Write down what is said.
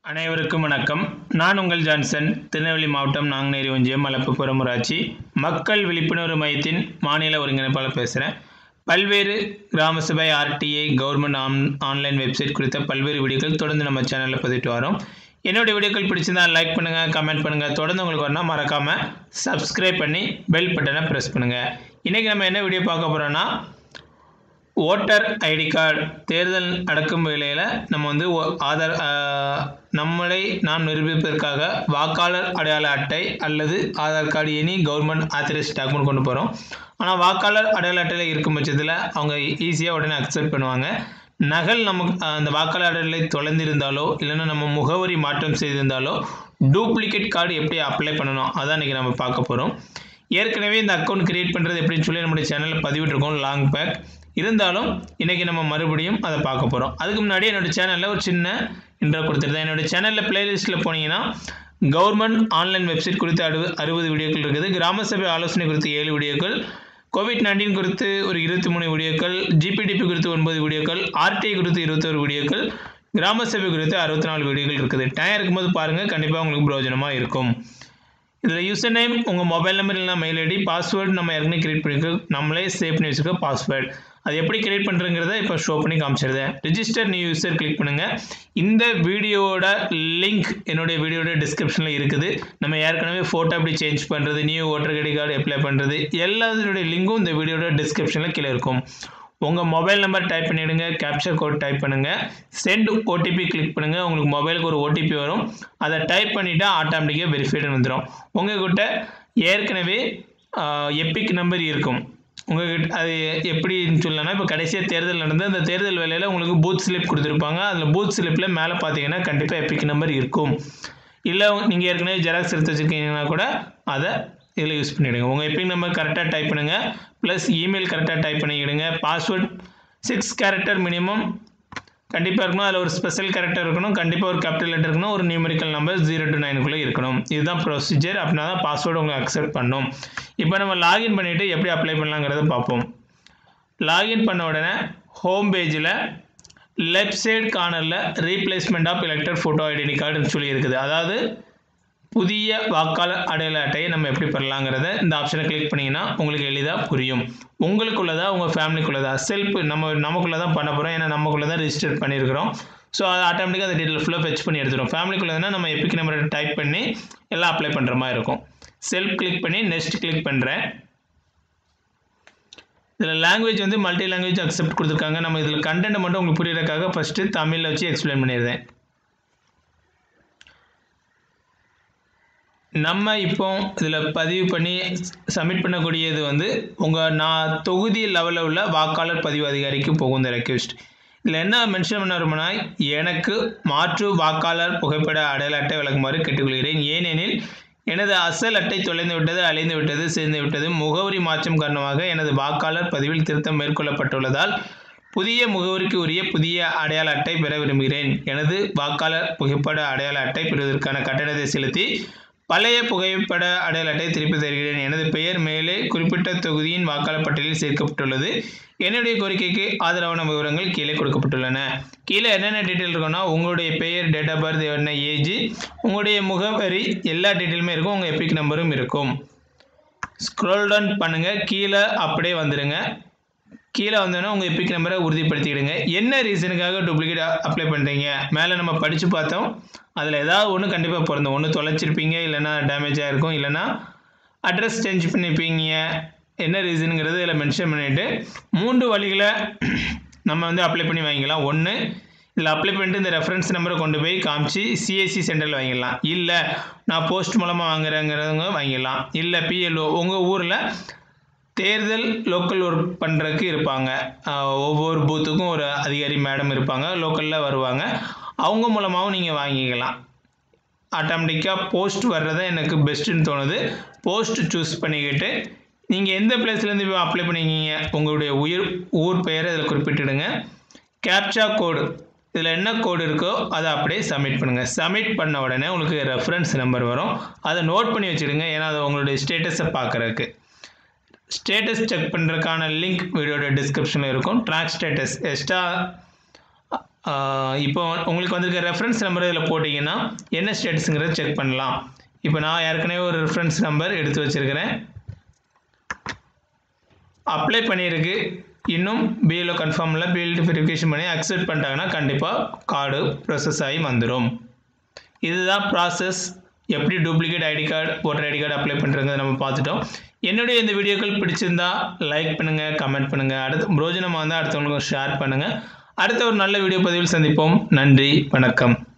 அனைவருக்கும் வணக்கம் நான் உங்கள் ஜான்சன் திருநெல்வேலி மாவட்டம் நாங்குநேரி ஒன்றியம் மலப்புப்புறம் ஊராட்சி மக்கள் விழிப்புணர்வு மையத்தின் மாநில ஒருங்கிணைப்பாளர் பேசுகிறேன் பல்வேறு கிராம சபை RTI government on online website குறித்த பல்வேறு வீடியோக்கள் தொடர்ந்து நம்ம சேனலில் பதிவிட்டு வரோம் என்னுடைய வீடியோக்கள் பிடிச்சிருந்தா லைக் பண்ணுங்கள் கமெண்ட் பண்ணுங்கள் தொடர்ந்து உங்களுக்கு வரணும் மறக்காமல் சப்ஸ்கிரைப் பண்ணி பெல் பட்டனை ப்ரெஸ் பண்ணுங்கள் இன்றைக்கி நம்ம என்ன வீடியோ பார்க்க போகிறோன்னா ஓட்டர் ஐடி கார்டு தேர்தல் நடக்கும் வேளையில் நம்ம வந்து ஒ- ஆதார் ஆஹ், நம்மளை நாம் நிரூபிப்பதற்காக வாக்காளர் அடையாள அட்டை அல்லது Aadhaar card any government authorise document கொண்டு போகிறோம் ஆனால் வாக்காளர் அடையாள அட்டையில் இருக்கும் பட்சத்தில் அவங்க ஈஸியாக உடனே அக்செப்ட் பண்ணுவாங்க நகல் நமக்கு ஆஹ், அந்த வாக்காளர் அடையாளை தொலைந்திருந்தாலோ இல்லைன்னா நம்ம முகவரி மாற்றம் செய்திருந்தாலோ டூப்ளிகேட் கார்டு எப்படி அப்ளை பண்ணணும் அதான் இன்றைக்கி நம்ம பார்க்க போகிறோம் ஏற்கனவே இந்த அக்கௌண்ட் கிரியேட் பண்ணுறது எப்படின்னு சொல்லி நம்முடைய சேனலில் பதிவிட்டிருக்கோம் லாங் பேக் இருந்தாலும் இன்றைக்கி நம்ம மறுபடியும் அதை பார்க்க போகிறோம் அதுக்கு முன்னாடி என்னோடய சேனலில் ஒரு சின்ன இன்ட்ரோ கொடுத்துருந்தேன் என்னோடய சேனலில் பிளேலிஸ்ட்டில் போனீங்கன்னா கவர்மெண்ட் ஆன்லைன் வெப்சைட் குறித்து அறுபது அறுபது வீடியோக்கள் இருக்குது கிராம சபை ஆலோசனை குறித்து ஏழு வீடியோக்கள் கோவிட் நைன்டீன் குறித்து ஒரு இருபத்தி மூணு வீடியோக்கள் ஜிபிடிபி குறித்து ஒன்பது வீடியோக்கள் ஆர்டிஐ குறித்து இருபத்தொரு வீடியோக்கள் கிராம சபை குறித்து அறுபத்தி நாலு வீடியோக்கள் இருக்குது டைம் இருக்கும்போது பாருங்கள் கண்டிப்பாக உங்களுக்கு பிரயோஜனமாக இருக்கும் இதில் யூசர் நேம் உங்கள் மொபைல் நம்பர் இல்லைனா மெயில் ஐடி பாஸ்வேர்டு நம்ம ஏற்கனவே கிரியேட் பண்ணியிருக்கோம் நம்மளே சேவ் பண்ணி வச்சுக்க பாஸ்வேர்டு அது எப்படி கிரியேட் பண்ணுறங்கிறத இப்போ ஷோ பண்ணி காமிச்சிருந்தேன் ரிஜிஸ்டர் நியூ யூசர் கிளிக் பண்ணுங்கள் இந்த வீடியோவோட லிங்க் என்னுடைய வீடியோட டிஸ்கிரிப்ஷனில் இருக்குது நம்ம ஏற்கனவே ஃபோட்டோ எப்படி சேஞ்ச் பண்ணுறது new voter ID card apply பண்ணுறது எல்லாத்துடைய லிங்க்கும் இந்த வீடியோட டிஸ்கிரிப்ஷனில் கீழே இருக்கும் உங்கள் மொபைல் நம்பர் டைப் பண்ணிவிடுங்க கேப்சர் கோட் டைப் பண்ணுங்கள் சென்ட் ஓடிபி கிளிக் பண்ணுங்கள் உங்களுக்கு மொபைலுக்கு ஒரு ஓடிபி வரும் அதை டைப் பண்ணிவிட்டா ஆட்டோமேட்டிக்காக வெரிஃபைடு வந்துடும் உங்கள்கிட்ட ஏற்கனவே எப்பிக் நம்பர் இருக்கும் உங்ககிட்ட அது எப்படின்னு சொல்லலாம் இப்போ கடைசியாக தேர்தல் நடந்து அந்த தேர்தல் வேலையில் உங்களுக்கு பூத் ஸ்லிப் கொடுத்துருப்பாங்க அதில் பூத் ஸ்லிப்பில் மேலே பார்த்தீங்கன்னா கண்டிப்பாக எப்பிக் நம்பர் இருக்கும் இல்லை நீங்கள் ஏற்கனவே ஜெராக்ஸ் எடுத்து வச்சுருக்கீங்கன்னா கூட அதை இதில் யூஸ் பண்ணிவிடுங்க உங்கள் எப்பிக் நம்பர் கரெக்டாக டைப் பண்ணுங்கள் ப்ளஸ் இமெயில் கரெக்டாக டைப் பண்ணிக்கிடுங்க பாஸ்வேர்ட் சிக்ஸ் கேரக்டர் மினிமம் கண்டிப்பாக இருக்கணும் அதில் ஒரு ஸ்பெஷல் கேரக்டர் இருக்கணும் கண்டிப்பாக ஒரு கேபிட்டல் லெட்டர் இருக்கணும் ஒரு நியூமரிக்கல் நம்பர் ஜீரோ டு நைனுக்குள்ளே இருக்கணும் இதுதான் ப்ரொசீஜர் அப்படின்னா தான் பாஸ்வேர்டு உங்களுக்கு அக்செப்ட் பண்ணும் இப்போ நம்ம லாகின் பண்ணிவிட்டு எப்படி அப்ளை பண்ணலாங்கிறத பார்ப்போம் லாகின் பண்ண உடனே ஹோம் பேஜில் லெஃப்ட் சைடு கார்னரில் replacement of elector photo identity கார்டுன்னு சொல்லி இருக்குது அதாவது புதிய வாக்காளர் அடையாள அட்டையை நம்ம எப்படி பெறலாங்கிறத இந்த ஆப்ஷனை கிளிக் பண்ணிங்கன்னா உங்களுக்கு எளிதாக புரியும் உங்களுக்குள்ளதா உங்கள் ஃபேமிலிக்குள்ளதா செல்ஃப் நம்ம நமக்குள்ளே தான் பண்ண போகிறோம் ஏன்னா நமக்குள்ளே தான் ரிஜிஸ்டர் பண்ணியிருக்கிறோம் ஸோ அது ஆட்டோமேட்டிக்காக அந்த டீட்டெயில் ஃபுல்லாக ஃபெச் பண்ணி எடுத்துரும் ஃபேமிலிக்குள்ளதுனா நம்ம எப்பிக் நம்பரை டைப் பண்ணி எல்லாம் அப்ளை பண்ணுற மாதிரி இருக்கும் செல்ஃப் கிளிக் பண்ணி நெக்ஸ்ட் கிளிக் பண்ணுறேன் இதில் லாங்குவேஜ் வந்து மல்டி லாங்குவேஜ் அக்செப்ட் கொடுத்துருக்காங்க நம்ம இதில் கண்டென்ட் மட்டும் உங்களுக்கு புரியறதுக்காக ஃபஸ்ட்டு தமிழில் வச்சு எக்ஸ்பிளைன் பண்ணிடுறேன் நம்ம இப்போ இதில் பதிவு பண்ணி சப்மிட் பண்ணக்கூடியது வந்து உங்கள் நான் தொகுதி லெவலில் உள்ள வாக்காளர் பதிவு அதிகாரிக்கு போகும் இந்த ரெக்வெஸ்ட் இதில் என்ன மென்ஷன் பண்ண விரும்பினா எனக்கு மாற்று வாக்காளர் புகைப்பட அடையாள அட்டை வழங்குமாறு கேட்டுக்கொள்கிறேன் ஏனெனில் எனது அசல் அட்டை தொலைந்து விட்டது அலைந்து விட்டது சேர்ந்து விட்டது முகவரி மாற்றம் காரணமாக எனது வாக்காளர் பதிவில் திருத்தம் மேற்கொள்ளப்பட்டுள்ளதால் புதிய முகவரிக்கு உரிய புதிய அடையாள அட்டை பெற விரும்புகிறேன் எனது வாக்காளர் புகைப்பட அடையாள அட்டை பெறுவதற்கான கட்டணத்தை செலுத்தி பழைய புகைப்பட அடையாள அட்டை திருப்பி தருகிறேன் எனது பெயர் மேலே குறிப்பிட்ட தொகுதியின் வாக்காளர் பட்டியலில் சேர்க்கப்பட்டுள்ளது என்னுடைய கோரிக்கைக்கு ஆதரவான விவரங்கள் கீழே கொடுக்கப்பட்டுள்ளன கீழே என்னென்ன டீட்டெயில் இருக்குன்னா உங்களுடைய பெயர் டேட் ஆஃப் பர்த் என்ன ஏஜ் உங்களுடைய முகவரி எல்லா டீட்டெயிலுமே இருக்கும் உங்கள் எபிக் நம்பரும் இருக்கும் ஸ்க்ரோல் டவுன் பண்ணுங்கள் கீழே அப்படியே வந்துடுங்க கீழே வந்தோன்னா உங்கள் எபிக் நம்பரை உறுதிப்படுத்திக்கிடுங்க என்ன ரீசனுக்காக டூப்ளிகேட் அப்ளை பண்ணுறீங்க மேலே நம்ம படித்து பார்த்தோம் அதில் ஏதாவது ஒன்று கண்டிப்பாக பிறந்தோம் ஒன்று தொலைச்சிருப்பீங்க இல்லைன்னா டேமேஜ் ஆகிருக்கும் இல்லைன்னா அட்ரஸ் சேஞ்ச் பண்ணியிருப்பீங்க என்ன ரீசனுங்கிறது இதில் மென்ஷன் பண்ணிவிட்டு மூன்று வழிகளை நம்ம வந்து அப்ளை பண்ணி வாங்கிக்கலாம் ஒன்று இதில் அப்ளை பண்ணிட்டு இந்த ரெஃபரன்ஸ் நம்பரை கொண்டு போய் காமிச்சு சிஎஸ்சி சென்டரில் வாங்கிடலாம் இல்லை நான் போஸ்ட் மூலமாக வாங்குறேங்கிறவங்க வாங்கிடலாம் இல்லை பிஎல்ஓ உங்கள் ஊரில் தேர்தல் லோக்கல் ஒர்க் பண்ணுறதுக்கு இருப்பாங்க ஆஹ் ஒவ்வொரு பூத்துக்கும் ஒரு அதிகாரி மேடம் இருப்பாங்க லோக்கலில் வருவாங்க அவங்க மூலமாகவும் நீங்கள் வாங்கிக்கலாம் ஆட்டோமேட்டிக்காக போஸ்ட் வர்றதை எனக்கு பெஸ்ட்டுன்னு தோணுது போஸ்ட் சூஸ் பண்ணிக்கிட்டு நீங்கள் எந்த பிளேஸ்லேருந்து இப்போ அப்ளை பண்ணிக்கிங்க உங்களுடைய உயிர் ஊர் பெயரை இதில் குறிப்பிட்டுடுங்க கேப்சா கோடு இதில் என்ன கோடு இருக்கோ அதை அப்படியே சப்மிட் பண்ணுங்கள் சப்மிட் பண்ண உடனே உங்களுக்கு ரெஃபரன்ஸ் நம்பர் வரும் அதை நோட் பண்ணி வச்சுடுங்க ஏன்னா அது உங்களுடைய ஸ்டேட்டஸை பார்க்குறதுக்கு ஸ்டேட்டஸ் செக் பண்ணுறதுக்கான லிங்க் வீடியோட டிஸ்கிரிப்ஷனில் இருக்கும் ட்ராக் ஸ்டேட்டஸ் எக்ஸ்ட்ரா ஆஹ் இப்போ உங்களுக்கு வந்திருக்க ரெஃபரன்ஸ் நம்பர் இதில் போட்டிங்கன்னா என்ன ஸ்டேட்டஸுங்கிறத செக் பண்ணலாம் இப்போ நான் ஏற்கனவே ஒரு ரெஃபரன்ஸ் நம்பர் எடுத்து வச்சுருக்கிறேன் அப்ளை பண்ணியிருக்கு இன்னும் பிஎல்ஓ கன்ஃபார்மில் பிஎல் வெரிஃபிகேஷன் பண்ணி அக்செப்ட் பண்ணிட்டாங்கன்னா கண்டிப்பாக கார்டு ப்ரொசஸ் ஆகி வந்துடும் இதுதான் ப்ராசஸ் எப்படி duplicate ID card voter ID card apply பண்ணுறங்க நம்ம பார்த்துட்டோம் என்னுடைய இந்த வீடியோக்கள் பிடிச்சிருந்தா லைக் பண்ணுங்கள் கமெண்ட் பண்ணுங்கள் அடுத்து பிரோஜனமாக இருந்தால் அடுத்தவங்களுக்கும் ஷேர் பண்ணுங்கள் அடுத்த ஒரு நல்ல வீடியோ பதிவில் சந்திப்போம் நன்றி வணக்கம்